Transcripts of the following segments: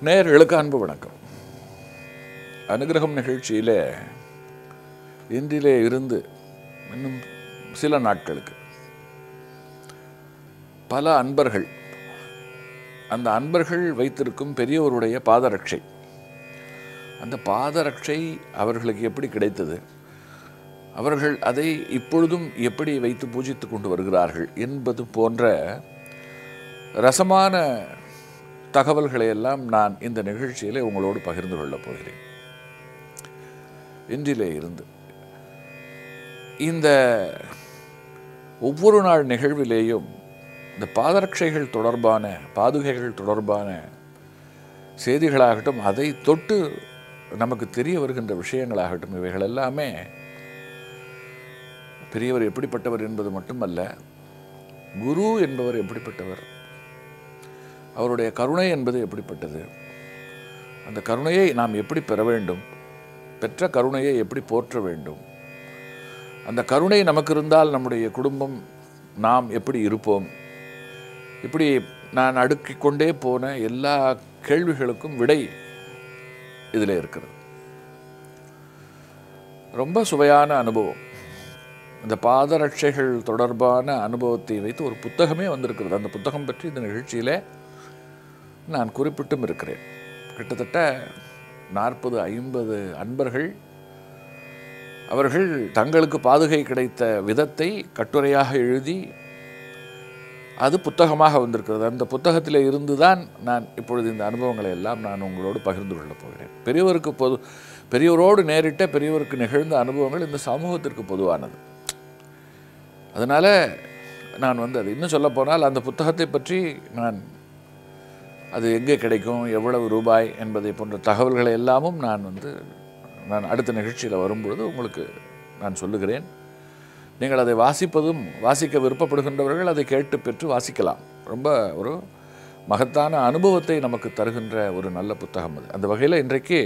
நேயர்களுக்கு அன்பு வணக்கம் அனுகிரகம் நிகழ்ச்சியிலே இன்றிலே இருந்து இன்னும் சில நாட்களுக்கு பல அன்பர்கள் அந்த அன்பர்கள் வைத்திருக்கும் பெரியவருடைய பாதரட்சை அந்த பாதரட்சை அவர்களுக்கு எப்படி கிடைத்தது அவர்கள் அதை இப்பொழுதும் எப்படி வைத்து பூஜித்து கொண்டு வருகிறார்கள் என்பது போன்ற ரசமான தகவல்களை எல்லாம் நான் இந்த நிகழ்ச்சியிலே உங்களோடு பகிர்ந்து கொள்ளப் போகிறேன் இன்றிலே இருந்து இந்த ஒவ்வொரு நாள் நிகழ்விலேயும் இந்த பாதரட்சைகள் தொடர்பான பாதுகைகள் தொடர்பான செய்திகளாகட்டும் அதை தொட்டு நமக்கு தெரிய வருகின்ற விஷயங்களாகட்டும் இவைகள் எல்லாமே பெரியவர் எப்படிப்பட்டவர் என்பது மட்டுமல்ல குரு என்பவர் எப்படிப்பட்டவர் அவருடைய கருணை என்பது எப்படிப்பட்டது அந்த கருணையை நாம் எப்படி பெற வேண்டும் பெற்ற கருணையை எப்படி போற்ற வேண்டும் அந்த கருணை நமக்கு இருந்தால் நம்முடைய குடும்பம் நாம் எப்படி இருப்போம் இப்படி நான் அடுக்கிக் கொண்டே போன எல்லா கேள்விகளுக்கும் விடை இதில் இருக்கிறது ரொம்ப சுவையான அனுபவம் இந்த பாதரட்சைகள் தொடர்பான அனுபவத்தை வைத்து ஒரு புத்தகமே வந்திருக்கிறது அந்த புத்தகம் பற்றி இந்த நிகழ்ச்சியிலே நான் குறிப்பிட்டும் இருக்கிறேன் கிட்டத்தட்ட நாற்பது ஐம்பது அன்பர்கள் அவர்கள் தங்களுக்கு பாதுகை கிடைத்த விதத்தை கட்டுரையாக எழுதி அது புத்தகமாக வந்திருக்கிறது அந்த புத்தகத்தில் இருந்து தான் நான் இப்பொழுது இந்த அனுபவங்களை எல்லாம் நான் உங்களோடு பகிர்ந்து கொள்ளப் போகிறேன் பெரியவருக்கு பொது பெரியவரோடு நேரிட்ட பெரியவருக்கு நிகழ்ந்த அனுபவங்கள் இந்த சமூகத்திற்கு பொதுவானது அதனால் நான் வந்து அது இன்னும் சொல்லப்போனால் அந்த புத்தகத்தை பற்றி நான் அது எங்கே கிடைக்கும் எவ்வளவு ரூபாய் என்பதை போன்ற தகவல்களை எல்லாமும் நான் வந்து நான் அடுத்த நிகழ்ச்சியில் வரும்பொழுது உங்களுக்கு நான் சொல்லுகிறேன் நீங்கள் அதை வாசிப்பதும் வாசிக்க விருப்பப்படுகின்றவர்கள் அதை கேட்டு பெற்று வாசிக்கலாம் ரொம்ப ஒரு மகத்தான அனுபவத்தை நமக்கு தருகின்ற ஒரு நல்ல புத்தகம் அது அந்த வகையில் இன்றைக்கு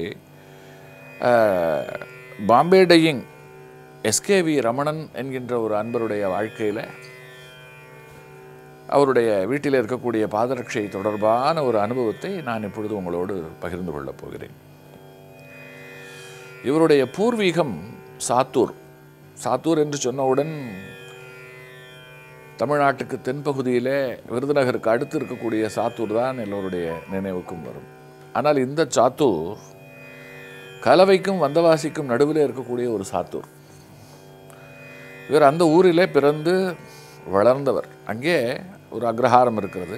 பாம்பே டையிங் எஸ்கேவி ரமணன் என்கின்ற ஒரு அன்பருடைய வாழ்க்கையில் அவருடைய வீட்டில் இருக்கக்கூடிய பாதரட்சை தொடர்பான ஒரு அனுபவத்தை நான் இப்பொழுது உங்களோடு பகிர்ந்து கொள்ளப் போகிறேன் இவருடைய பூர்வீகம் சாத்தூர் சாத்தூர் என்று சொன்னவுடன் தமிழ்நாட்டுக்கு தென்பகுதியிலே விருதுநகருக்கு அடுத்து இருக்கக்கூடிய சாத்தூர் தான் எல்லோருடைய நினைவுக்கும் வரும் ஆனால் இந்த சாத்தூர் கலவைக்கும் வந்தவாசிக்கும் நடுவில் இருக்கக்கூடிய ஒரு சாத்தூர் இவர் அந்த ஊரிலே பிறந்து வளர்ந்தவர் அங்கே ஒரு அக்ரஹாரம் இருக்கிறது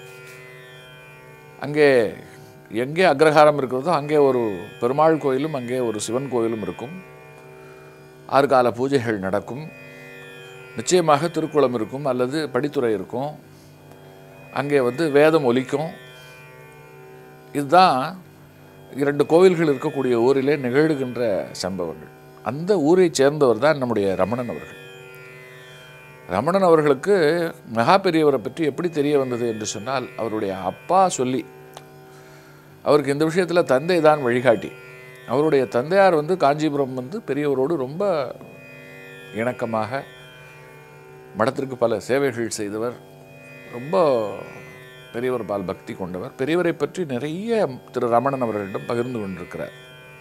அங்கே எங்கே அக்ரஹாரம் இருக்கிறதோ அங்கே ஒரு பெருமாள் கோயிலும் அங்கே ஒரு சிவன் கோயிலும் இருக்கும் ஆறு கால பூஜைகள் நடக்கும் நிச்சயமாக திருக்குளம் இருக்கும் அல்லது படித்துறை இருக்கும் அங்கே வந்து வேதம் ஒலிக்கும் இதுதான் இரண்டு கோவில்கள் இருக்கக்கூடிய ஊரிலே நிகழ்கின்ற சம்பவங்கள் அந்த ஊரை சேர்ந்தவர் தான் நம்முடைய ரமணன் அவர்கள் ரமணன் அவர்களுக்கு மகா பெரியவரை பற்றி எப்படி தெரிய வந்தது என்று சொன்னால் அவருடைய அப்பா சொல்லி அவருக்கு இந்த விஷயத்தில் தந்தை தான் வழிகாட்டி அவருடைய தந்தையார் வந்து காஞ்சிபுரம் வந்து பெரியவரோடு ரொம்ப இணக்கமாக மடத்திற்கு பல சேவைகள் செய்தவர் ரொம்ப பெரியவர் பால் பக்தி கொண்டவர் பெரியவரை பற்றி நிறைய திரு ரமணன் அவர்களிடம் பகிர்ந்து கொண்டிருக்கிறார்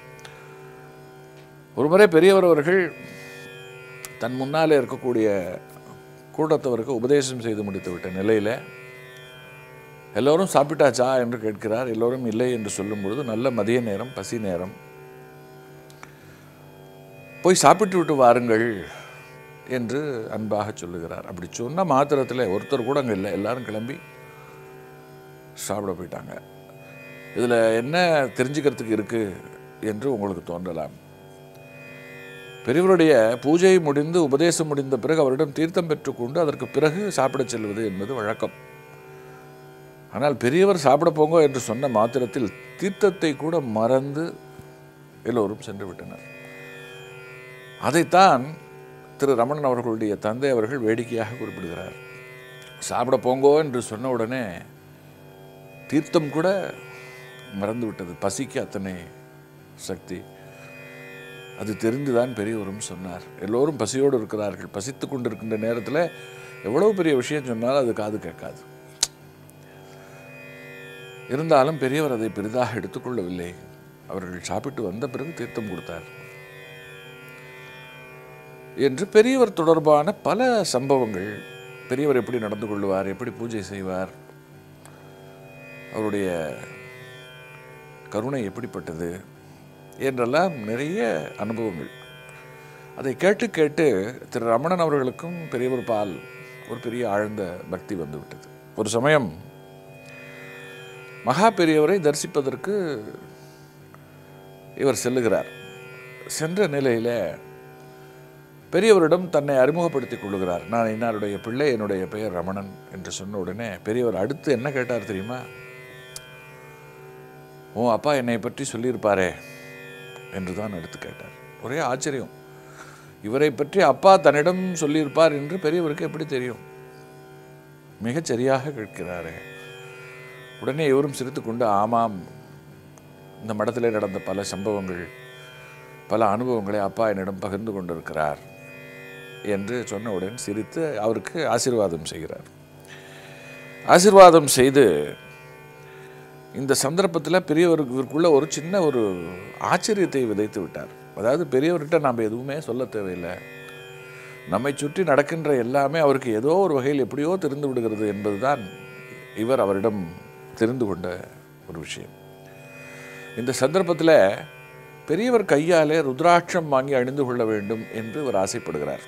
ஒருமுறை பெரியவர் அவர்கள் தன் முன்னாலே இருக்கக்கூடிய கூட்டத்தவருக்கு உபதேசம் செய்து முடித்து விட்ட நிலையில் எல்லோரும் சாப்பிட்டாச்சா என்று கேட்கிறார் எல்லோரும் இல்லை என்று சொல்லும் பொழுது நல்ல மதிய நேரம் பசி நேரம் போய் சாப்பிட்டு விட்டு வாருங்கள் என்று அன்பாக சொல்லுகிறார் அப்படி சொன்ன மாத்திரத்தில் ஒருத்தர் கூட அங்கே இல்லை எல்லாரும் கிளம்பி சாப்பிட போயிட்டாங்க இதில் என்ன தெரிஞ்சுக்கிறதுக்கு இருக்குது என்று உங்களுக்கு தோன்றலாம் பெரியவருடைய பூஜை முடிந்து உபதேசம் முடிந்த பிறகு அவரிடம் தீர்த்தம் பெற்றுக்கொண்டு அதற்கு பிறகு சாப்பிடச் செல்வது என்பது வழக்கம் ஆனால் பெரியவர் சாப்பிட போங்க என்று சொன்ன மாத்திரத்தில் தீர்த்தத்தை கூட மறந்து எல்லோரும் சென்று விட்டனர் அதைத்தான் திரு ரமணன் அவர்களுடைய தந்தை அவர்கள் வேடிக்கையாக குறிப்பிடுகிறார் சாப்பிட போங்கோ என்று சொன்ன உடனே தீர்த்தம் கூட மறந்து விட்டது பசிக்கு அத்தனை சக்தி அது தெரிந்துதான் பெரியவரும் சொன்னார் எல்லோரும் பசியோடு இருக்கிறார்கள் பசித்து கொண்டிருக்கின்ற நேரத்தில் எவ்வளவு பெரிய விஷயம் சொன்னாலும் அது காது கேட்காது இருந்தாலும் பெரியவர் அதை பெரிதாக எடுத்துக்கொள்ளவில்லை அவர்கள் சாப்பிட்டு வந்த பிறகு தீர்த்தம் கொடுத்தார் என்று பெரியவர் தொடர்பான பல சம்பவங்கள் பெரியவர் எப்படி நடந்து கொள்வார் எப்படி பூஜை செய்வார் அவருடைய கருணை எப்படிப்பட்டது என்றெல்லாம் நிறைய அனுபவங்கள் அதை கேட்டு கேட்டு திரு ரமணன் அவர்களுக்கும் பெரியவர் பால் ஒரு பெரிய ஆழ்ந்த பக்தி வந்துவிட்டது ஒரு சமயம் மகா பெரியவரை தரிசிப்பதற்கு இவர் செல்லுகிறார் சென்ற நிலையில் பெரியவரிடம் தன்னை அறிமுகப்படுத்திக் கொள்ளுகிறார் நான் இன்னாருடைய பிள்ளை என்னுடைய பெயர் ரமணன் என்று சொன்ன உடனே பெரியவர் அடுத்து என்ன கேட்டார் தெரியுமா ஓ அப்பா என்னை பற்றி சொல்லியிருப்பாரே என்று தான் எடுத்து கேட்டார் ஒரே ஆச்சரியம் இவரை பற்றி அப்பா தன்னிடம் சொல்லியிருப்பார் என்று பெரியவருக்கு எப்படி தெரியும் மிகச் சரியாக கேட்கிறாரே உடனே இவரும் சிரித்துக்கொண்டு ஆமாம் இந்த மடத்திலே நடந்த பல சம்பவங்கள் பல அனுபவங்களை அப்பா என்னிடம் பகிர்ந்து கொண்டிருக்கிறார் என்று சொன்னவுடன் சிரித்து அவருக்கு ஆசீர்வாதம் செய்கிறார் ஆசீர்வாதம் செய்து இந்த சந்தர்ப்பத்தில் பெரியவருக்கு இவருக்குள்ள ஒரு சின்ன ஒரு ஆச்சரியத்தை விதைத்து விட்டார் அதாவது பெரியவர்கிட்ட நாம் எதுவுமே சொல்ல தேவையில்லை நம்மை சுற்றி நடக்கின்ற எல்லாமே அவருக்கு ஏதோ ஒரு வகையில் எப்படியோ தெரிந்து விடுகிறது என்பதுதான் இவர் அவரிடம் தெரிந்து கொண்ட ஒரு விஷயம் இந்த சந்தர்ப்பத்தில் பெரியவர் கையாலே ருத்ராட்சம் வாங்கி அணிந்து கொள்ள வேண்டும் என்று இவர் ஆசைப்படுகிறார்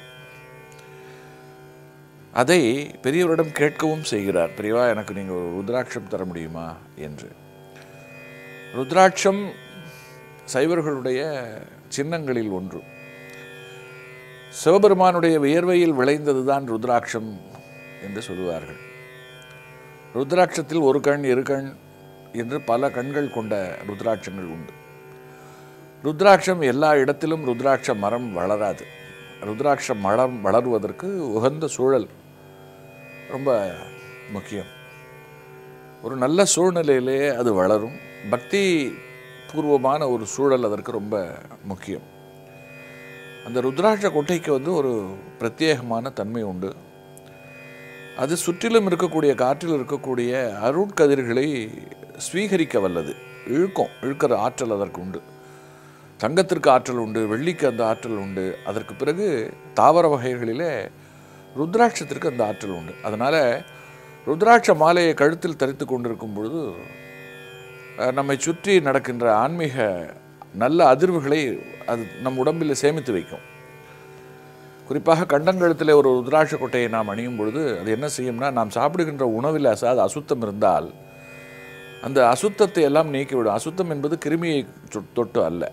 அதை பெரியவரிடம் கேட்கவும் செய்கிறார் பெரியவா எனக்கு நீங்கள் ஒரு ருத்ராட்சம் தர முடியுமா என்று ருத்ராட்சம் சைவர்களுடைய சின்னங்களில் ஒன்று சிவபெருமானுடைய வியர்வையில் விளைந்தது தான் ருத்ராட்சம் என்று சொல்லுவார்கள் ருத்ராட்சத்தில் ஒரு கண் இரு கண் என்று பல கண்கள் கொண்ட ருத்ராட்சங்கள் உண்டு ருத்ராட்சம் எல்லா இடத்திலும் ருத்ராட்ச மரம் வளராது ருத்ராட்ச மரம் வளருவதற்கு உகந்த சூழல் ரொம்ப முக்கியம் ஒரு நல்ல சூழ்நிலையிலே அது வளரும் பக்தி பூர்வமான ஒரு சூழல் அதற்கு ரொம்ப முக்கியம் அந்த ருத்ராட்ச கொட்டைக்கு வந்து ஒரு பிரத்யேகமான தன்மை உண்டு அது சுற்றிலும் இருக்கக்கூடிய காற்றில் இருக்கக்கூடிய அருட்கதிர்களை ஸ்வீகரிக்க வல்லது இழுக்கும் இழுக்கிற ஆற்றல் அதற்கு உண்டு தங்கத்திற்கு ஆற்றல் உண்டு வெள்ளிக்கு அந்த ஆற்றல் உண்டு அதற்கு பிறகு தாவர வகைகளிலே ருத்ராட்சத்திற்கு அந்த ஆற்றல் உண்டு அதனால் ருத்ராட்ச மாலையை கழுத்தில் தரித்து கொண்டிருக்கும் பொழுது அஹ், நம்மை சுற்றி நடக்கின்ற ஆன்மீக நல்ல அதிர்வுகளை அது நம் உடம்பில் சேமித்து வைக்கும் குறிப்பாக கண்டங்கழுத்தில் ஒரு ருத்ராட்ச கொட்டையை நாம் அணியும் பொழுது அது என்ன செய்யும்னா நாம் சாப்பிடுகின்ற உணவில் அசாது அசுத்தம் இருந்தால் அந்த அசுத்தத்தை எல்லாம் நீக்கிவிடும் அசுத்தம் என்பது கிருமியை தொ- தொட்டு அல்ல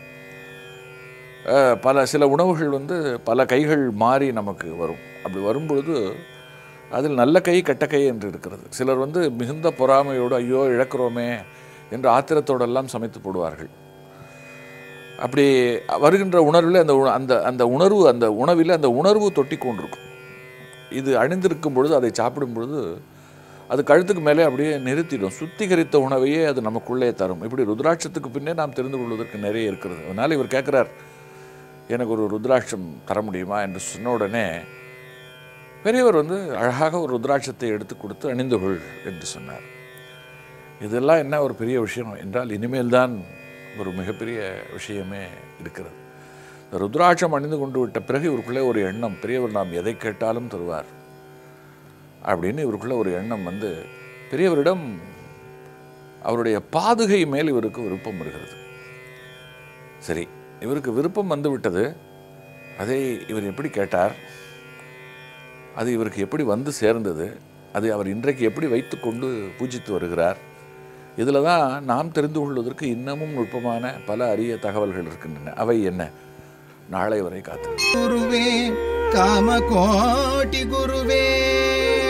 அஹ், பல சில உணவுகள் வந்து பல கைகள் மாறி நமக்கு வரும் அப்படி வரும்பொழுது அதில் நல்ல கை கெட்ட கை என்று இருக்கிறது சிலர் வந்து மிகுந்த பொறாமையோடு ஐயோ இழக்கிறோமே என்று ஆத்திரத்தோடெல்லாம் சமைத்து போடுவார்கள் அப்படி வருகின்ற உணர்வில் அந்த உண- அந்த அந்த உணர்வு அந்த உணவில் அந்த உணர்வு தொட்டி கொண்டிருக்கும் இது அணிந்திருக்கும் பொழுது அதை சாப்பிடும் பொழுது அது கழுத்துக்கு மேலே அப்படியே நிறுத்திடும் சுத்திகரித்த உணவையே அது நமக்குள்ளே தரும் இப்படி ருத்ராட்சத்துக்கு பின்னே நாம் தெரிந்து கொள்வதற்கு நிறைய இருக்கிறது அதனால் இவர் கேட்குறார் எனக்கு ஒரு ருத்ராட்சம் தர முடியுமா என்று சொன்ன உடனே பெரியவர் வந்து அழகாக ஒரு ருத்ராட்சத்தை எடுத்து கொடுத்து அணிந்து கொள் என்று சொன்னார் இதெல்லாம் என்ன ஒரு பெரிய விஷயம் என்றால் இனிமேல் தான் ஒரு மிகப்பெரிய விஷயமே இருக்கிறது இந்த ருத்ராட்சம் அணிந்து கொண்டு விட்ட பிறகு இவருக்குள்ளே ஒரு எண்ணம் பெரியவர் நாம் எதை கேட்டாலும் தருவார் அப்படின்னு இவருக்குள்ள ஒரு எண்ணம் வந்து பெரியவரிடம் அவருடைய பாதுகை மேல் இவருக்கு விருப்பம் வருகிறது சரி இவருக்கு விருப்பம் வந்து விட்டது அதை இவர் எப்படி கேட்டார் அது இவருக்கு எப்படி வந்து சேர்ந்தது அது அவர் இன்றைக்கு எப்படி வைத்துக்கொண்டு பூஜித்து வருகிறார் இதில் தான் நாம் தெரிந்து கொள்வதற்கு இன்னமும் நுட்பமான பல அரிய தகவல்கள் இருக்கின்றன அவை என்ன நாளை வரை காத்து ಗುರುವೇ ಕಾಮಕೋಟಿ ಗುರುವೇ